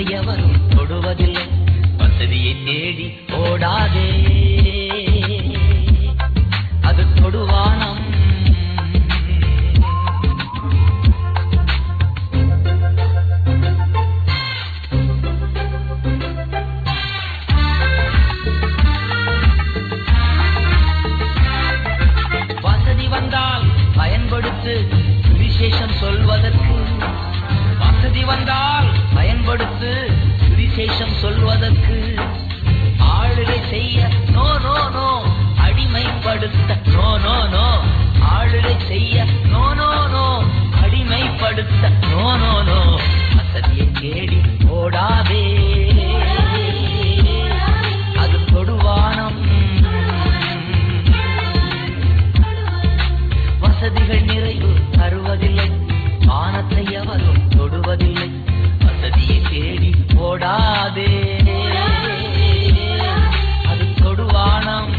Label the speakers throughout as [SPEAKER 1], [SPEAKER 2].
[SPEAKER 1] வானத்தை எவரும் தொடுவதில்லை வசதியை தேடி ஓடாதே அது தொடுவானம் வசதி வந்தால் பயன்படுத்து சுவிசேஷம் சொல்வதற்கு வசதி வந்தால் பயன்படுத்து சுவிசேஷம் சொல்வதற்கு ஆளுகை செய்ய நோ நோ நோ அடிமைப்படுத்த நோ நோ நோ ஆளுகை செய்ய நோ நோ நோ அடிமைப்படுத்த நோ நோ நோ வசதியை தேடி ஓடாதே அது தொடுவானம் வசதிகள் நிறைவு தருவதில்லை வானத்தை எவரும் தொடுவதில்லை வசதியை தேடி ஓடாதே அது தொடுவானம்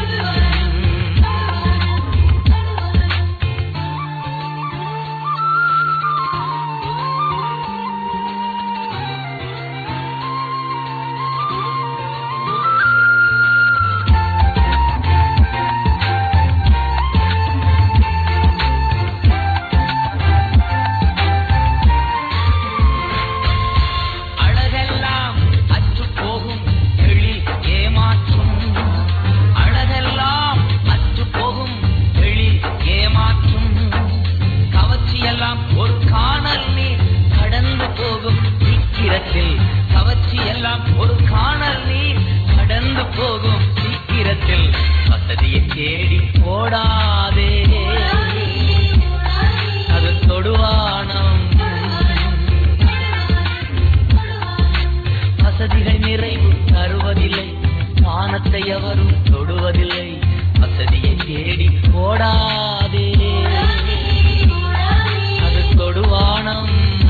[SPEAKER 1] அழகெல்லாம் அற்று போகும் எழில் ஏமாற்றும் அழகெல்லாம் அற்று போகும் எழில் ஏமாற்றும் கவர்ச்சியெல்லாம் ஒரு காணல் நீர் கடந்து போகும் சீக்கிரத்தில் கவர்ச்சியெல்லாம் ஒரு காணல் நீர் கடந்து போகும் சீக்கிரத்தில் வசதியை தேடி ஓடாதே அது தொடுவானம் வசதிகள் நிறைவு தருவதில்லை வானத்தை எவரும் தொடுவதில்லை வசதியை தேடி ஓடாதே அது தொடுவானம்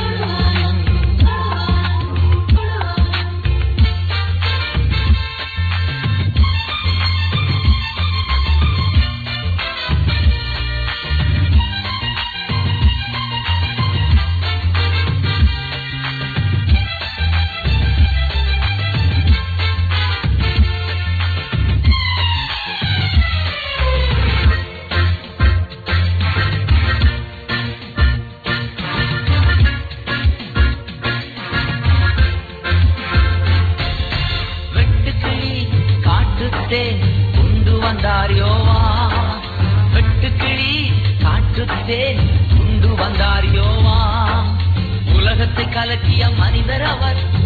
[SPEAKER 1] வெட்டுக்கிளி காட்டுத்தே கொண்டு வந்தார் யோவா வெட்டுக்கிளி காட்டுத்தே கொண்டு வந்தார் யோவா உலகத்தை கலக்கிய மனிதர் அவர்